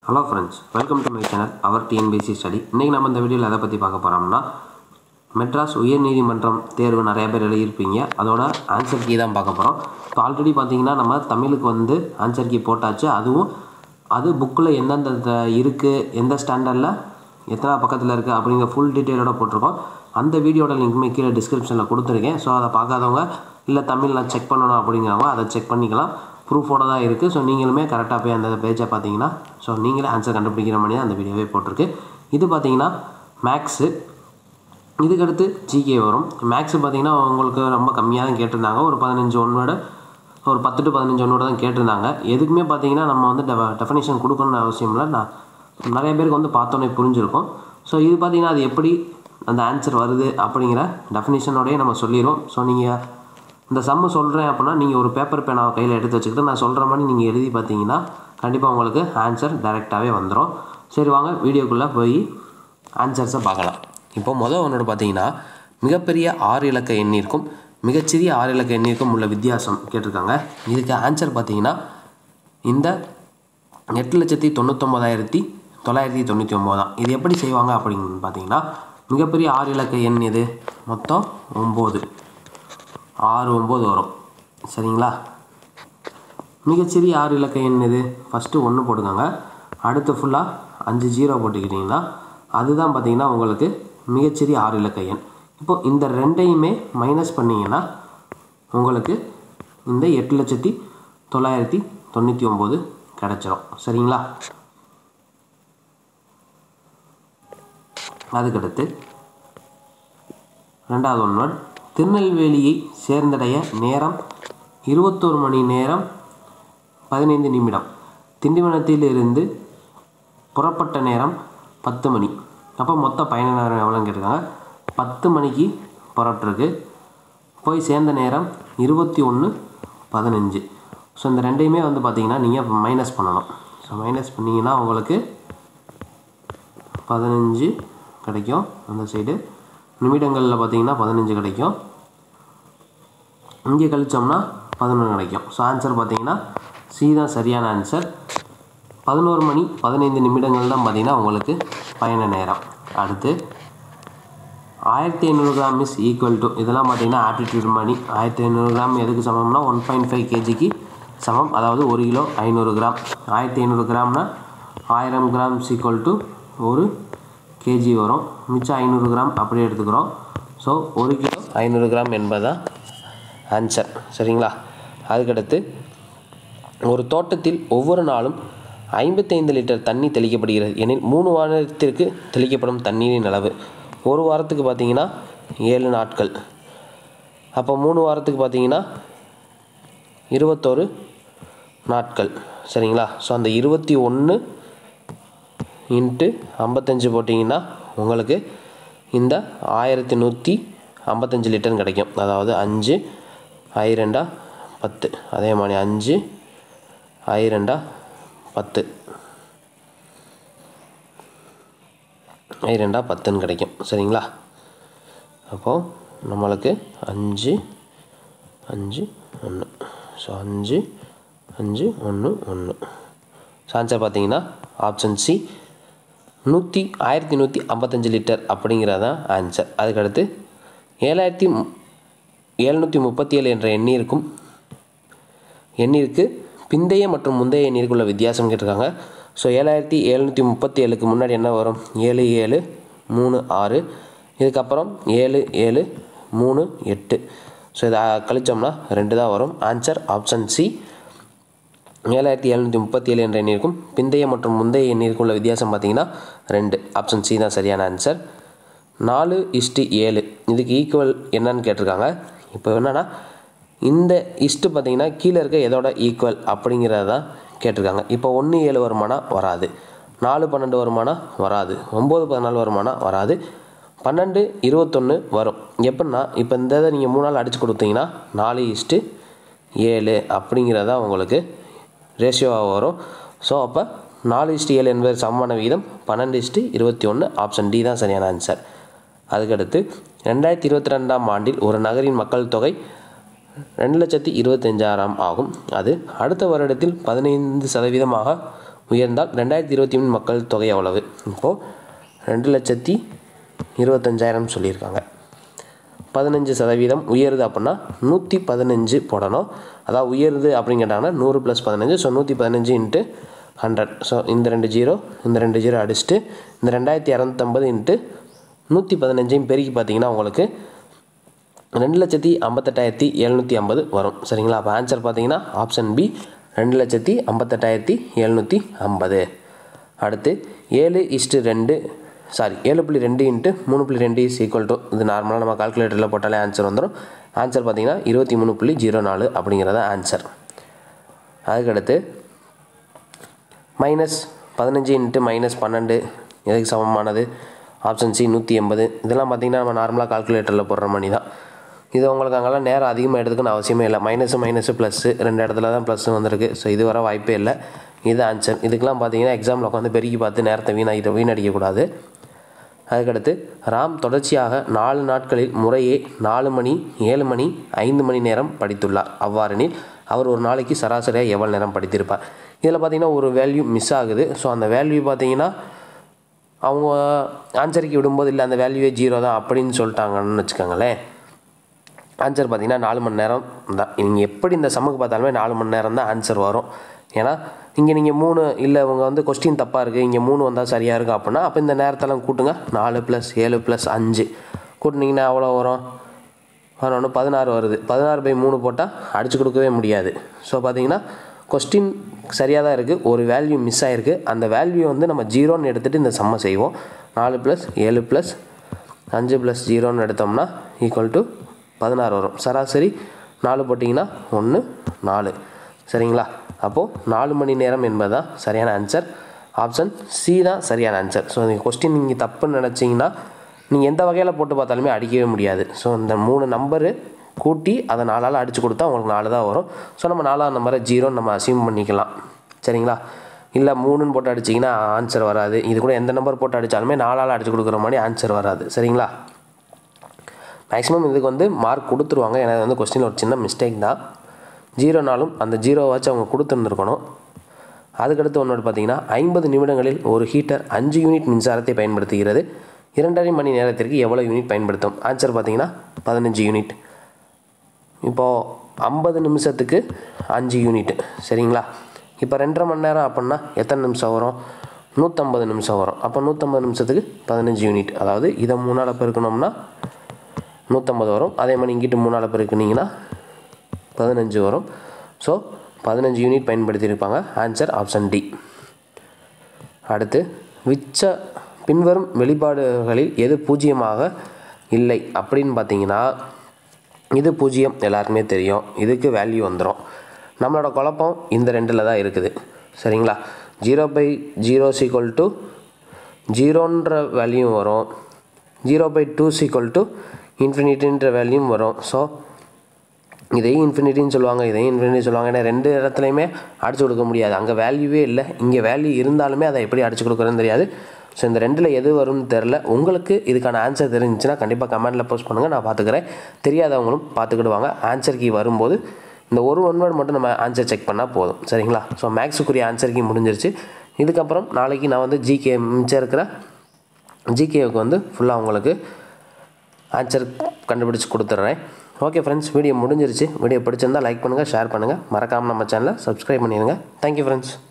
hello friends welcome to my channel அவர் TNPSC study இன்றைக்கி நம்ம இந்த வீடியோவில் எதை பற்றி பார்க்க போகிறோம்னா மெட்ராஸ் உயர்நீதிமன்றம் தேர்வு நிறைய பேர் எழுதியிருப்பீங்க அதோட ஆன்சர் கீ தான் பார்க்க போகிறோம் இப்போ ஆல்ரெடி பார்த்தீங்கன்னா நம்ம தமிழுக்கு வந்து ஆன்சர் கீ போட்டாச்சு அதுவும் அது புக்கில் எந்தெந்த இருக்குது எந்த ஸ்டாண்டர்டில் எத்தனை பக்கத்தில் இருக்குது அப்படிங்கிற ஃபுல் டீட்டெயிலோட போட்டிருக்கோம் அந்த வீடியோட லிங்க்குமே கீழே டிஸ்கிரிப்ஷனில் கொடுத்துருக்கேன் ஸோ அதை பார்க்காதவங்க இல்லை தமிழில் செக் பண்ணணும் அப்படிங்கிறவங்க அதை செக் பண்ணிக்கலாம் ப்ரூஃபோட தான் இருக்குது ஸோ நீங்களுமே கரெக்டாக போய் அந்த பேஜை பார்த்தீங்கன்னா ஸோ நீங்களே ஆன்சர் கண்டுபிடிக்கிற மாதிரி தான் அந்த வீடியோவே போட்டிருக்கு இது பார்த்தீங்கன்னா மேக்ஸு இதுக்கடுத்து ஜிகே வரும் மேக்ஸு பார்த்தீங்கன்னா உங்களுக்கு ரொம்ப கம்மியாக தான் கேட்டிருந்தாங்க ஒரு பதினஞ்சு ஒன்னோட ஒரு பத்து டு பதினஞ்சு ஒன்னோட தான் கேட்டிருந்தாங்க எதுக்குமே பார்த்தீங்கன்னா நம்ம வந்து டெஃபனேஷன் கொடுக்கணும்னு அவசியம் இல்லை நான் நிறைய பேருக்கு வந்து பார்த்தோன்னே புரிஞ்சிருக்கும் ஸோ இது பார்த்தீங்கன்னா அது எப்படி அந்த ஆன்சர் வருது அப்படிங்கிற டெஃபினேஷனோடய நம்ம சொல்லிடுவோம் ஸோ நீங்கள் இந்த சம்மு சொல்கிறேன் அப்படின்னா நீங்கள் ஒரு பேப்பர் பேனாவை கையில் எடுத்து வச்சுக்கிட்டு நான் சொல்கிற மாதிரி நீங்கள் எழுதி பார்த்தீங்கன்னா கண்டிப்பாக உங்களுக்கு ஆன்சர் டைரெக்டாகவே வந்துடும் சரி வாங்க வீடியோக்குள்ளே போய் ஆன்சர்ஸை பார்க்கலாம் இப்போ மொதல் ஒன்றோட பார்த்தீங்கன்னா மிகப்பெரிய ஆறு இலக்க எண்ணிற்கும் மிகச்சிறிய ஆறு இலக்க எண்ணிற்கும் உள்ள வித்தியாசம் கேட்டிருக்காங்க இதுக்கு ஆன்சர் பார்த்தீங்கன்னா இந்த எட்டு லட்சத்தி தொண்ணூத்தொம்பதாயிரத்தி தொள்ளாயிரத்தி தொண்ணூற்றி ஒம்பது தான் இது எப்படி செய்வாங்க அப்படின்னு பார்த்தீங்கன்னா மிகப்பெரிய ஆறு இலக்க எண் இது மொத்தம் ஒம்பது ஆறு ஒம்பது வரும் சரிங்களா மிகச்சிறிய ஆறு இலக்க எண் இது ஃபஸ்ட்டு ஒன்று போட்டுக்கோங்க அடுத்து ஃபுல்லாக அஞ்சு ஜீரோ போட்டுக்கிட்டிங்கன்னா அதுதான் பார்த்தீங்கன்னா உங்களுக்கு மிகச்சிறிய ஆறு இலக்க எண் இப்போ இந்த ரெண்டையுமே மைனஸ் பண்ணிங்கன்னா உங்களுக்கு இந்த எட்டு லட்சத்தி தொள்ளாயிரத்தி தொண்ணூற்றி ஒம்பது கிடச்சிரும் சரிங்களா அதுக்கடுத்து ரெண்டாவது ஒன்று திருநெல்வேலியை சேர்ந்தடைய நேரம் இருபத்தோரு மணி நேரம் பதினைந்து நிமிடம் திண்டிவனத்திலிருந்து புறப்பட்ட நேரம் பத்து மணி அப்போ மொத்த பயண நேரம் எவ்வளோன்னு கேட்டிருக்காங்க பத்து மணிக்கு புறப்பட்டுருக்கு போய் சேர்ந்த நேரம் இருபத்தி ஒன்று பதினஞ்சு ஸோ இந்த ரெண்டையுமே வந்து பார்த்திங்கன்னா நீங்கள் மைனஸ் பண்ணணும் ஸோ மைனஸ் பண்ணிங்கன்னா உங்களுக்கு பதினஞ்சு கிடைக்கும் அந்த சைடு நிமிடங்களில் பார்த்தீங்கன்னா பதினஞ்சு கிடைக்கும் இங்கே கழிச்சோம்னா பதினொன்று கிடைக்கும் ஸோ ஆன்சர் பார்த்தீங்கன்னா சி தான் சரியான ஆன்சர் பதினோரு மணி பதினைந்து நிமிடங்கள் தான் பார்த்தீங்கன்னா உங்களுக்கு பயண நேரம் அடுத்து ஆயிரத்தி ஐநூறு கிராம் இஸ் ஈக்குவல் டு இதெல்லாம் பார்த்தீங்கன்னா ஆப்டிடியூட் மணி ஆயிரத்தி ஐநூறு கிராம் எதுக்கு சமம்னா ஒன் பாயிண்ட் ஃபைவ் கேஜிக்கு சமம் அதாவது ஒரு கிலோ ஐநூறு கிராம் ஆயிரத்தி ஐநூறு கிராம்னா ஆயிரம் கிராம் ஈக்குவல் டு ஒரு கேஜி வரும் மிச்சம் ஐநூறு கிராம் அப்படியே எடுத்துக்கிறோம் ஸோ ஒரு கிலோ ஐநூறு கிராம் என்பதுதான் ஆன்சர் சரிங்களா அதுக்கடுத்து ஒரு தோட்டத்தில் ஒவ்வொரு நாளும் ஐம்பத்தைந்து லிட்டர் தண்ணி தெளிக்கப்படுகிறது எனில் மூணு வாரத்திற்கு தெளிக்கப்படும் தண்ணீரின் அளவு ஒரு வாரத்துக்கு பார்த்தீங்கன்னா ஏழு நாட்கள் அப்போ மூணு வாரத்துக்கு பார்த்தீங்கன்னா இருபத்தோரு நாட்கள் சரிங்களா ஸோ அந்த இருபத்தி ஒன்று இன்ட்டு ஐம்பத்தஞ்சு போட்டிங்கன்னா உங்களுக்கு இந்த ஆயிரத்தி நூற்றி ஐம்பத்தஞ்சு லிட்டர் கிடைக்கும் அதாவது அஞ்சு ஐ ரெண்டா பத்து அதே மாதிரி அஞ்சு ஐ ரெண்டா பத்து ஐ ரெண்டா பத்துன்னு கிடைக்கும் சரிங்களா அப்போது நம்மளுக்கு அஞ்சு அஞ்சு ஒன்று ஸோ அஞ்சு அஞ்சு ஒன்று ஒன்று ஸோ ஆன்சர் பார்த்தீங்கன்னா ஆப்ஷன் சி நூற்றி ஆயிரத்தி நூற்றி ஐம்பத்தஞ்சு லிட்டர் அப்படிங்கிறது தான் ஆன்சர் அதுக்கடுத்து ஏழாயிரத்தி எழுநூற்றி முப்பத்தி ஏழு என்ற எண்ணிற்கும் எண்ணிற்கு பிந்தைய மற்றும் முந்தைய எண்ணிற்குள்ள வித்தியாசம் கேட்டிருக்காங்க ஸோ ஏழாயிரத்தி எழுநூற்றி முப்பத்தி ஏழுக்கு முன்னாடி என்ன வரும் ஏழு ஏழு மூணு ஆறு இதுக்கப்புறம் ஏழு ஏழு மூணு எட்டு ஸோ இதை கழிச்சோம்னா ரெண்டு தான் வரும் ஆன்சர் ஆப்ஷன் சி ஏழாயிரத்தி எழுநூற்றி முப்பத்தி ஏழு என்ற எண்ணிற்கும் பிந்தைய மற்றும் முந்தைய எண்ணிற்கும் உள்ள வித்தியாசம் பார்த்தீங்கன்னா ரெண்டு ஆப்ஷன் சி தான் சரியான ஆன்சர் நாலு இஸ்ட்டு ஏழு இதுக்கு ஈக்குவல் என்னன்னு கேட்டிருக்காங்க இப்போ என்னென்னா இந்த இஸ்ட்டு பார்த்தீங்கன்னா கீழே இருக்க எதோட ஈக்குவல் அப்படிங்கிறத தான் கேட்டிருக்காங்க இப்போ ஒன்று ஏழு வருமானா வராது நாலு பன்னெண்டு வருமானா வராது ஒம்பது பதினாலு வருமானா வராது பன்னெண்டு இருபத்தொன்று வரும் எப்படின்னா இப்போ இந்த இதை நீங்கள் மூணு நாள் அடித்து கொடுத்தீங்கன்னா நாலு இஸ்ட்டு ஏழு அப்படிங்கிறதா உங்களுக்கு ரேஷியோவாக வரும் ஸோ அப்போ நாலு இஸ்ட்டு ஏழு என்பது சமமான விகிதம் பன்னெண்டு இஸ்ட்டு இருபத்தி ஒன்று ஆப்ஷன் டி தான் சரியான ஆன்சர் அதுக்கடுத்து ரெண்டாயிரத்தி இருபத்தி ரெண்டாம் ஆண்டில் ஒரு நகரின் மக்கள் தொகை ரெண்டு லட்சத்தி இருபத்தஞ்சாயிரம் ஆகும் அது அடுத்த வருடத்தில் பதினைந்து சதவீதமாக உயர்ந்தால் ரெண்டாயிரத்தி இருபத்தி மூணு மக்கள் தொகை எவ்வளவு இப்போது ரெண்டு லட்சத்தி இருபத்தஞ்சாயிரம் சொல்லியிருக்காங்க பதினஞ்சு சதவீதம் உயருது அப்படின்னா நூற்றி பதினஞ்சு போடணும் அதாவது உயருது அப்படின்னு கேட்டாங்கன்னா நூறு ப்ளஸ் பதினஞ்சு ஸோ நூற்றி பதினஞ்சு இன்ட்டு ஹண்ட்ரட் ஸோ இந்த ரெண்டு ஜீரோ இந்த ரெண்டு ஜீரோ அடிச்சுட்டு இந்த ரெண்டாயிரத்தி இரநூத்தம்பது இன்ட்டு நூற்றி பதினஞ்சையும் பெருக்கி பார்த்தீங்கன்னா உங்களுக்கு ரெண்டு லட்சத்தி ஐம்பத்தெட்டாயிரத்தி எழுநூற்றி ஐம்பது வரும் சரிங்களா அப்போ ஆன்சர் பார்த்தீங்கன்னா ஆப்ஷன் பி ரெண்டு லட்சத்தி ஐம்பத்தெட்டாயிரத்தி எழுநூற்றி ஐம்பது அடுத்து ஏழு இஸ்ட்டு ரெண்டு சாரி ஏழு புள்ளி ரெண்டு இன்ட்டு மூணு புள்ளி ரெண்டு இஸ் ஈக்குவல் டு இது நார்மலாக நம்ம கால்குலேட்டரில் போட்டாலே ஆன்சர் வந்துடும் ஆன்சர் பார்த்தீங்கன்னா இருபத்தி மூணு புள்ளி ஜீரோ நாலு அப்படிங்கிறத ஆன்சர் அதுக்கடுத்து மைனஸ் பதினஞ்சு இன்ட்டு மைனஸ் பன்னெண்டு எதுக்கு சமமானது ஆப்ஷன் சி நூற்றி எண்பது இதெல்லாம் பார்த்திங்கன்னா நம்ம நார்மலாக கால்குலேட்டரில் போடுற மணி தான் இது உங்களுக்கு அங்கெல்லாம் நேரம் அதிகமாக எடுத்துக்கணும் அவசியமே இல்லை மைனஸு மைனஸு ப்ளஸ்ஸு ரெண்டு இடத்துல தான் ப்ளஸ் வந்திருக்கு ஸோ இது வர வாய்ப்பே இல்லை இது ஆன்சர் இதுக்கெல்லாம் பார்த்தீங்கன்னா எக்ஸாமில் உட்காந்து பெருக்கி பார்த்து நேரத்தை வீணாகிட்டு வீணடிக்கக்கூடாது அதுக்கடுத்து ராம் தொடர்ச்சியாக நாலு நாட்களில் முறையே நாலு மணி ஏழு மணி ஐந்து மணி நேரம் படித்துள்ளார் அவ்வாறெனில் அவர் ஒரு நாளைக்கு சராசரியாக எவ்வளோ நேரம் படித்திருப்பார் இதில் பார்த்தீங்கன்னா ஒரு வேல்யூ மிஸ் ஆகுது ஸோ அந்த வேல்யூ பார்த்தீங்கன்னா அவங்க ஆன்சருக்கு விடும்போது இல்லை அந்த வேல்யூவே ஜீரோ தான் அப்படின்னு சொல்லிட்டாங்கன்னு வச்சுக்கோங்களேன் ஆன்சர் பார்த்தீங்கன்னா நாலு மணி நேரம் தான் நீங்கள் எப்படி இந்த சமக்கு பார்த்தாலுமே நாலு மணி நேரம் தான் ஆன்சர் வரும் ஏன்னா இங்கே நீங்கள் மூணு இல்லை இவங்க வந்து கொஸ்டின் தப்பாக இருக்குது இங்கே மூணு வந்தால் சரியாக இருக்கும் அப்படின்னா அப்போ இந்த நேரத்தெல்லாம் கூட்டுங்க நாலு ப்ளஸ் ஏழு ப்ளஸ் அஞ்சு கூட்டினீங்கன்னா எவ்வளோ வரும் ஒன்று பதினாறு வருது பதினாறு பை மூணு போட்டால் அடிச்சு கொடுக்கவே முடியாது ஸோ பார்த்தீங்கன்னா கொஸ்டின் சரியாக தான் இருக்குது ஒரு வேல்யூ மிஸ் ஆகிருக்கு அந்த வேல்யூ வந்து நம்ம ஜீரோன்னு எடுத்துகிட்டு இந்த சம்மை செய்வோம் நாலு ப்ளஸ் ஏழு ப்ளஸ் அஞ்சு ப்ளஸ் ஜீரோன்னு எடுத்தோம்னா ஈக்குவல் டு பதினாறு வரும் சராசரி நாலு போட்டிங்கன்னா ஒன்று நாலு சரிங்களா அப்போது நாலு மணி நேரம் என்பது தான் சரியான ஆன்சர் ஆப்ஷன் சி தான் சரியான ஆன்சர் ஸோ நீங்கள் கொஸ்டின் நீங்கள் தப்புன்னு நினச்சிங்கன்னா நீங்கள் எந்த வகையில் போட்டு பார்த்தாலுமே அடிக்கவே முடியாது ஸோ இந்த மூணு நம்பரு கூட்டி அதை நாலால் அடித்து கொடுத்தா உங்களுக்கு நாலு தான் வரும் ஸோ நம்ம நாலாவது நம்பரை ஜீரோன்னு நம்ம அசியூம் பண்ணிக்கலாம் சரிங்களா இல்லை மூணுன்னு போட்டு அடிச்சிங்கன்னா ஆன்சர் வராது இது கூட எந்த நம்பர் போட்டு அடித்தாலுமே நாலால் அடித்து கொடுக்குற மாதிரி ஆன்சர் வராது சரிங்களா மேக்ஸிமம் இதுக்கு வந்து மார்க் கொடுத்துருவாங்க ஏன்னா இது வந்து கொஸ்டின் ஒரு சின்ன மிஸ்டேக் தான் ஜீரோனாலும் அந்த ஜீரோவாச்சும் அவங்க கொடுத்துருந்துருக்கணும் அதுக்கடுத்து ஒன்று பார்த்தீங்கன்னா ஐம்பது நிமிடங்களில் ஒரு ஹீட்டர் அஞ்சு யூனிட் மின்சாரத்தை பயன்படுத்துகிறது இரண்டரை மணி நேரத்திற்கு எவ்வளோ யூனிட் பயன்படுத்தும் ஆன்சர் பார்த்தீங்கன்னா பதினஞ்சு யூனிட் இப்போது ஐம்பது நிமிஷத்துக்கு அஞ்சு யூனிட் சரிங்களா இப்போ ரெண்டரை மணி நேரம் அப்படின்னா எத்தனை நிமிஷம் வரும் நூற்றம்பது நிமிஷம் வரும் அப்போ நூற்றம்பது நிமிஷத்துக்கு பதினஞ்சு யூனிட் அதாவது இதை மூணால் பெருக்கணும்னா நூற்றம்பது வரும் அதே மாதிரி இங்கிட்டு மூணால் பெருக்குனீங்கன்னா பதினஞ்சு வரும் ஸோ பதினஞ்சு யூனிட் பயன்படுத்தியிருப்பாங்க ஆன்சர் ஆப்ஷன் டி அடுத்து விச்ச பின்வரும் வெளிப்பாடுகளில் எது பூஜ்ஜியமாக இல்லை அப்படின்னு பார்த்தீங்கன்னா இது பூஜ்ஜியம் எல்லாருக்குமே தெரியும் இதுக்கு வேல்யூ வந்துடும் நம்மளோட குழப்பம் இந்த ரெண்டில் தான் இருக்குது சரிங்களா zero by zero equal to ஜீரோன்ற வேல்யூ வரும் zero by two equal to இன்ஃபினிட்டின்ற வேல்யூம் வரும் ஸோ இதையும் இன்ஃபினிட்டின்னு சொல்லுவாங்க இதையும் இன்ஃபினிட்டி சொல்லுவாங்க ஏன்னா ரெண்டு இடத்துலையுமே அடிச்சு கொடுக்க முடியாது அங்கே வேல்யூவே இல்லை இங்கே வேல்யூ இருந்தாலுமே அதை எப்படி அடிச்சு கொடுக்குறதுன்னு தெரியாது ஸோ இந்த ரெண்டில் எது வரும்னு தெரில உங்களுக்கு இதுக்கான ஆன்சர் தெரிஞ்சுச்சுன்னா கண்டிப்பாக கமெண்ட்டில் போஸ்ட் பண்ணுங்கள் நான் பார்த்துக்கிறேன் தெரியாதவங்களும் பார்த்துக்கிடுவாங்க ஆன்சர் கீ வரும்போது இந்த ஒரு ஒன் வேர்ட் மட்டும் நம்ம ஆன்சர் செக் பண்ணால் போதும் சரிங்களா ஸோ மேக்ஸுக்குரிய ஆன்சர் கீ முடிஞ்சிருச்சு இதுக்கப்புறம் நாளைக்கு நான் வந்து ஜிகே மிச்சம் இருக்கிற ஜிகேவுக்கு வந்து ஃபுல்லாக உங்களுக்கு ஆன்சர் கண்டுபிடிச்சி கொடுத்துட்றேன் ஓகே ஃப்ரெண்ட்ஸ் வீடியோ முடிஞ்சிருச்சு வீடியோ பிடிச்சிருந்தால் லைக் பண்ணுங்கள் ஷேர் பண்ணுங்கள் மறக்காமல் நம்ம சேனலை சப்ஸ்கிரைப் பண்ணிடுங்க தேங்க்யூ ஃப்ரெண்ட்ஸ்